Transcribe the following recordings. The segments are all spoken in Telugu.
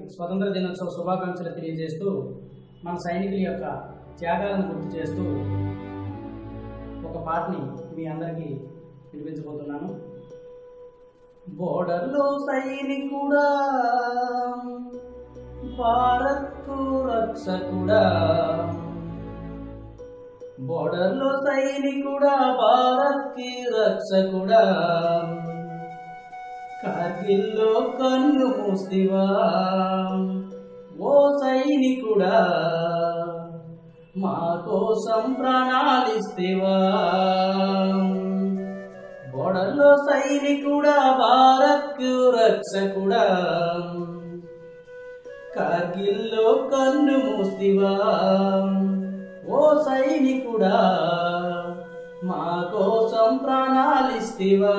స్వతంత్ర దినోత్సవ శుభాకాంక్షలు తెలియజేస్తూ మన సైనికుల యొక్క త్యాగాలను గుర్తు చేస్తూ ఒక పాటని మీ అందరికీ వినిపించబోతున్నాను బోర్డర్లో సైనికుడా భారత్కు రక్షకుడా బోర్డర్లో సైనికుడా భారత్కి రక్షకుడా కార్గిల్లో కన్ను మూస్తివా ఓ సైనికుడా మా కోసం ప్రాణాలిస్తేవా బోర్డర్లో సైనికుడా భారత్కు రక్షకుడా కార్గిల్లో కన్ను మూస్తివా ఓ సైనికుడా మా కోసం ప్రాణాలిస్తివా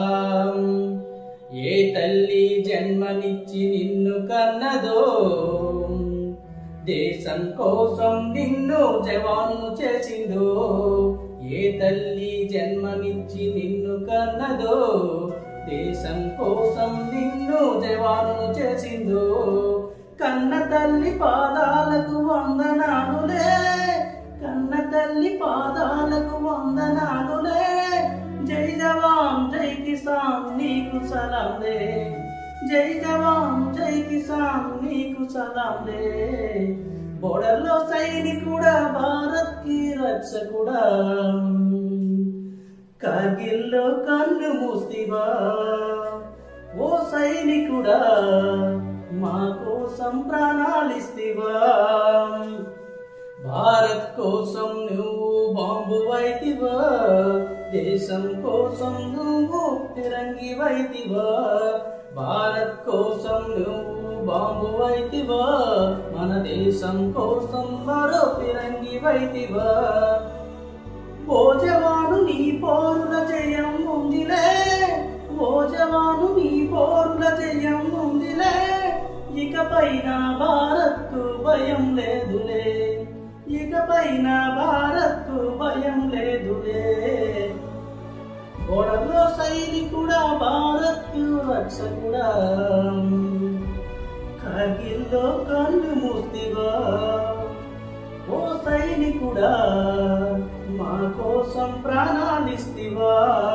ఏ తల్లి జన్మనిచ్చి నిన్ను కన్నదో దేశం కోసం నిన్ను జవాను చేసిందో ఏ తల్లి జన్మనిచ్చి నిన్ను కన్నదో దేశం కోసం నిన్ను జవాను చేసిందో కన్న తల్లి పాదాలకు వందనాలులే కన్న తల్లి పాదాలకు వందనాలులే జై జవాన్ జై కిసాన్ నీకు సలాంలే జై జవాన్ జై కిసాన్ నీకు సలాంలే బోర్డర్లో సైనికుడా భారత్ కి రక్షకుడా కార్గిల్లో కన్ను మూస్తివా ఓ సైనికుడా మా కోసం ప్రాణాలిస్తివా భారత్ కోసం నువ్వు బాంబు వైతివా దేశం కోసం నువ్వు తిరంగి వైతివా భారత్ కోసం నువ్వు బాంబు వైతివా మన దేశం కోసం మరో తిరంగి వైతివా ఓ జవాను నీ పోరుల జయం ఉందిలే ఓ జవాను నీ పోరుల జయం ఉందిలే ఇకపైన భారత్కు భయం లేదులే ఇకపైన భారత్కు భయం లేదులే గోడలో సైనికుడా భారత్కు రక్షకుడా కార్గిల్లో కన్ను మూస్తివా ఓ సైనికుడా మా కోసం ప్రాణాలిస్తివా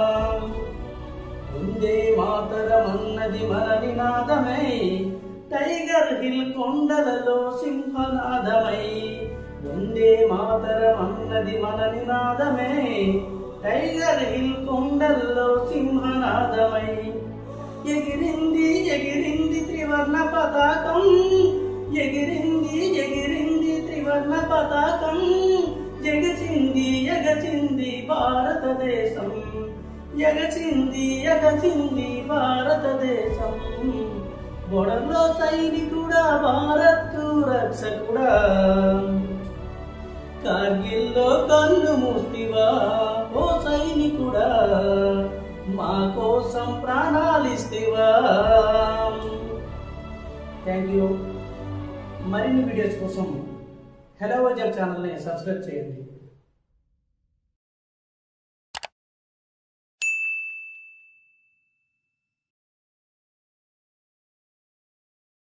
ఉందే మాతరమన్నది మన నినాదమై టైగర్ హిల్ కొండలలో సింహనాదమై ఉందే మాతరమన్నది మన నినాదమే టైగర్ హిల్ కొండల్లో సింహనాదమై ఎగిరింది ఎగిరింది త్రివర్ణ పతాకం ఎగిరింది ఎగిరింది త్రివర్ణ పతాకం ఎగచింది ఎగచింది భారతదేశం ఎగచింది ఎగచింది భారతదేశం గొడవలో సైనికుడా భారత్కు రక్షకుడా కార్గిల్లో కన్ను మూస్తివా ఓ సైనికుడా మా కోసం ప్రాణాలిస్తేవా థ్యాంక్ యూ మరిన్ని వీడియోస్ కోసం హెలో వజర్ ఛానల్ని సబ్స్క్రైబ్ చేయండి